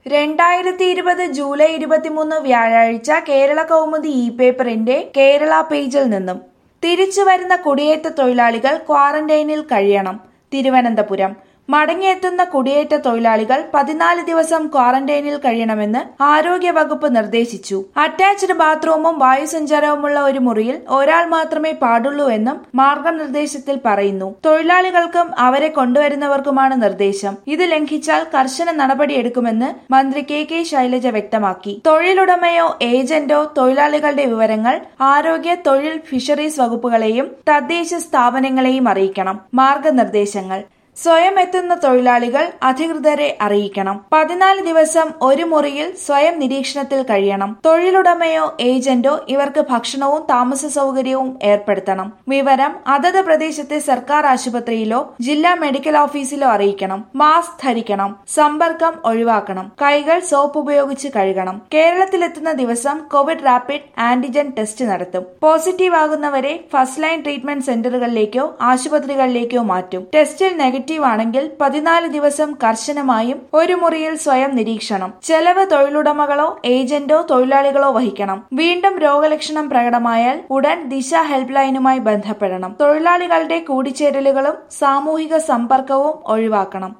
രണ്ടായിരത്തി ഇരുപത് ജൂലൈ ഇരുപത്തിമൂന്ന് വ്യാഴാഴ്ച കേരള കൗമുദി ഇ പേപ്പറിന്റെ കേരള പേജിൽ നിന്നും തിരിച്ചു വരുന്ന കുടിയേറ്റ തൊഴിലാളികൾ ക്വാറന്റൈനിൽ കഴിയണം തിരുവനന്തപുരം മടങ്ങിയെത്തുന്ന കുടിയേറ്റ തൊഴിലാളികൾ പതിനാല് ദിവസം ക്വാറന്റൈനിൽ കഴിയണമെന്ന് ആരോഗ്യ വകുപ്പ് നിർദ്ദേശിച്ചു അറ്റാച്ച്ഡ് ബാത്റൂമും വായുസഞ്ചാരവുമുള്ള ഒരു മുറിയിൽ ഒരാൾ മാത്രമേ പാടുള്ളൂ എന്നും മാർഗനിർദ്ദേശത്തിൽ പറയുന്നു തൊഴിലാളികൾക്കും അവരെ കൊണ്ടുവരുന്നവർക്കുമാണ് നിർദ്ദേശം ഇത് ലംഘിച്ചാൽ കർശന നടപടിയെടുക്കുമെന്ന് മന്ത്രി കെ കെ ശൈലജ വ്യക്തമാക്കി തൊഴിലുടമയോ ഏജന്റോ തൊഴിലാളികളുടെ വിവരങ്ങൾ ആരോഗ്യ തൊഴിൽ ഫിഷറീസ് വകുപ്പുകളെയും തദ്ദേശ സ്ഥാപനങ്ങളെയും അറിയിക്കണം മാർഗനിർദ്ദേശങ്ങൾ സ്വയം എത്തുന്ന തൊഴിലാളികൾ അധികൃതരെ അറിയിക്കണം പതിനാല് ദിവസം ഒരു മുറിയിൽ സ്വയം നിരീക്ഷണത്തിൽ കഴിയണം തൊഴിലുടമയോ ഏജന്റോ ഇവർക്ക് ഭക്ഷണവും താമസ സൗകര്യവും ഏർപ്പെടുത്തണം വിവരം അതത് പ്രദേശത്തെ സർക്കാർ ആശുപത്രിയിലോ ജില്ലാ മെഡിക്കൽ ഓഫീസിലോ അറിയിക്കണം മാസ്ക് ധരിക്കണം സമ്പർക്കം ഒഴിവാക്കണം കൈകൾ സോപ്പ് ഉപയോഗിച്ച് കഴുകണം കേരളത്തിലെത്തുന്ന ദിവസം കോവിഡ് റാപ്പിഡ് ആന്റിജൻ ടെസ്റ്റ് നടത്തും പോസിറ്റീവ് ആകുന്നവരെ ഫസ്റ്റ് ലൈൻ ട്രീറ്റ്മെന്റ് സെന്ററുകളിലേക്കോ ആശുപത്രികളിലേക്കോ മാറ്റും ടെസ്റ്റിൽ നെഗറ്റീവ് ആണെങ്കിൽ പതിനാല് ദിവസം കർശനമായും ഒരു മുറിയിൽ സ്വയം നിരീക്ഷണം ചെലവ് തൊഴിലുടമകളോ ഏജന്റോ തൊഴിലാളികളോ വഹിക്കണം വീണ്ടും രോഗലക്ഷണം പ്രകടമായാൽ ഉടൻ ദിശ ഹെൽപ്പ് ലൈനുമായി ബന്ധപ്പെടണം തൊഴിലാളികളുടെ കൂടിച്ചേരലുകളും സാമൂഹിക സമ്പർക്കവും ഒഴിവാക്കണം